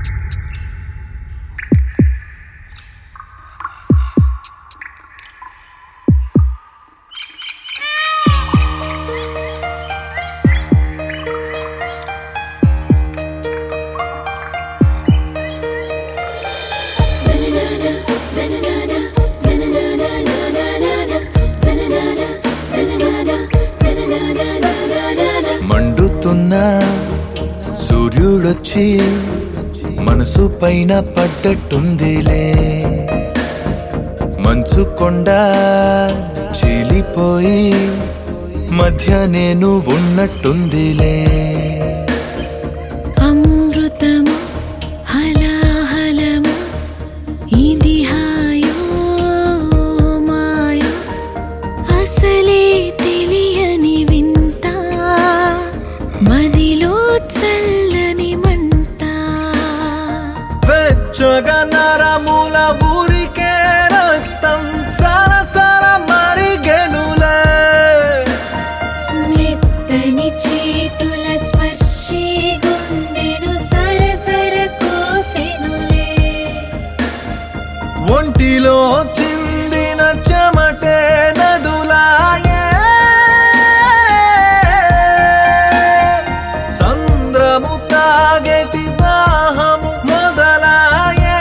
మండుతున్న సూర్యుడొచ్చి మనసు పైన పడ్డట్టుందిలే మంచు కొండ చీలిపోయి మధ్య నేను ఉన్నట్టుందిలే అమృతము హలాహలము ఇది హాయో మాయో అసలే తెలియని వింత మదిలో చల్లని మంట వెచ్చగా నరముల ఊరికే రక్తం సరసర మరిగెనులే మెత్తని చేతుల స్పర్శే గుండెను సరసర కోసెనులే ఒంటిలో చిందిన చెమటే నదులాయే సంద్రము తాగెటి దాహము మొదలాయే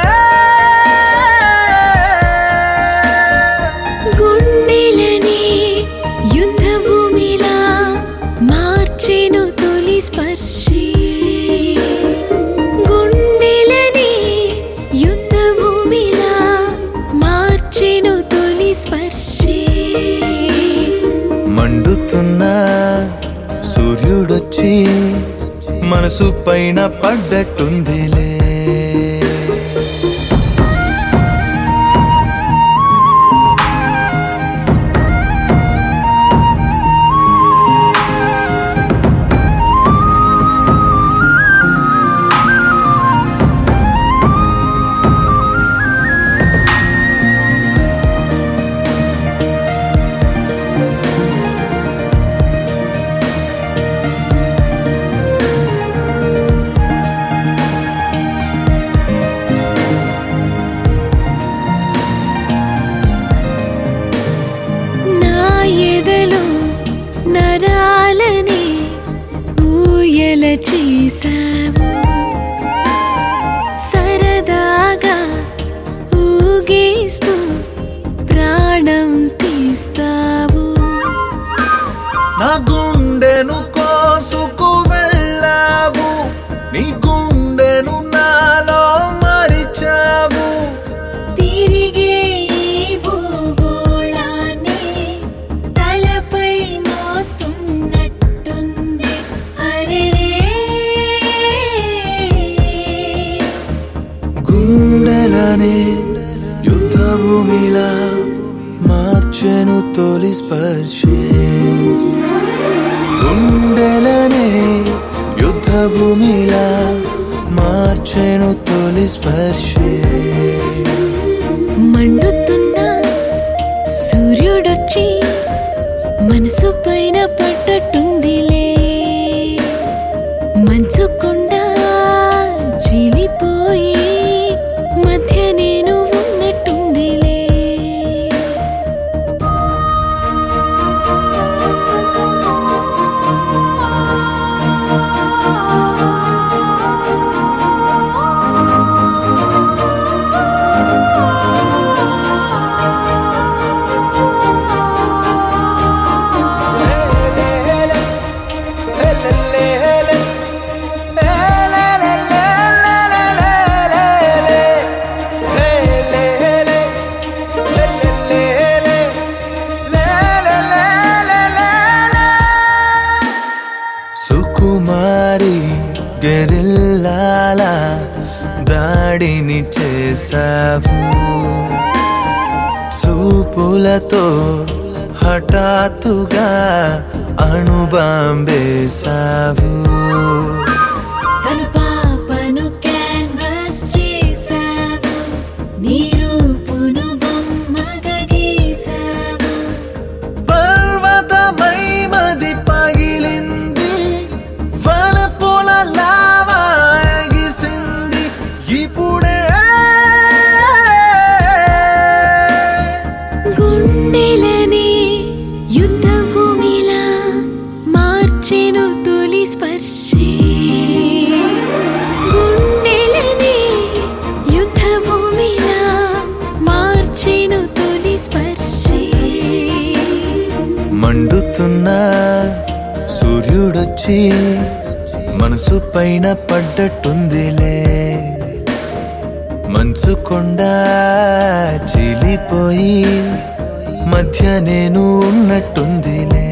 గుండెలని యుద్ధ భూమిలా మార్చెను తొలి స్పర్శి గుండెలని యుద్ధ భూమిలా మార్చెను తొలి స్పర్శి మండుతున్న సూర్యుడొచ్చి మనసు పైన పడ్డట్టుందిలే నా ఎదలో నరాలని ఊయల చేసావు సరదాగా ఊగేస్తూ ప్రాణం తీస్తావు నా గుండెను కోసుకు వెళ్ళావు నీ గుండెను నాలో మరిచావు తిరిగే ఈ భూగోళాన్ని తలపై మోస్తున్నట్టుంది అరెరే గుండెలనే యుద్ధ భూమిలా మార్చెను తొలి స్పర్శే గుండెలనే యుద్ధ భూమిలా మార్చెను తొలి స్పర్శే మండుతున్న సూర్యుడొచ్చి మనసు పైన పడ్డట్టుందిలే మంచు కొండ చీలిపోయి మధ్య నేను ఉన్నట్టుందిలే సుకుమారి గెరిల్లాల దాడిని చేసావు చూపులతో హఠాత్తుగా అణుబాంబేశావు కను పాపను క్యాన్వాస్ చేసావు నీ రూపును బొమ్మగా గీసావు పర్వతమై మది పగిలింది వలపుల లావా ఎగిసింది మండుతున్న సూర్యుడొచ్చి మనసు పైన పడ్డట్టుందిలే మంచు కొండ చీలిపోయి మధ్య నేను ఉన్నట్టుందిలే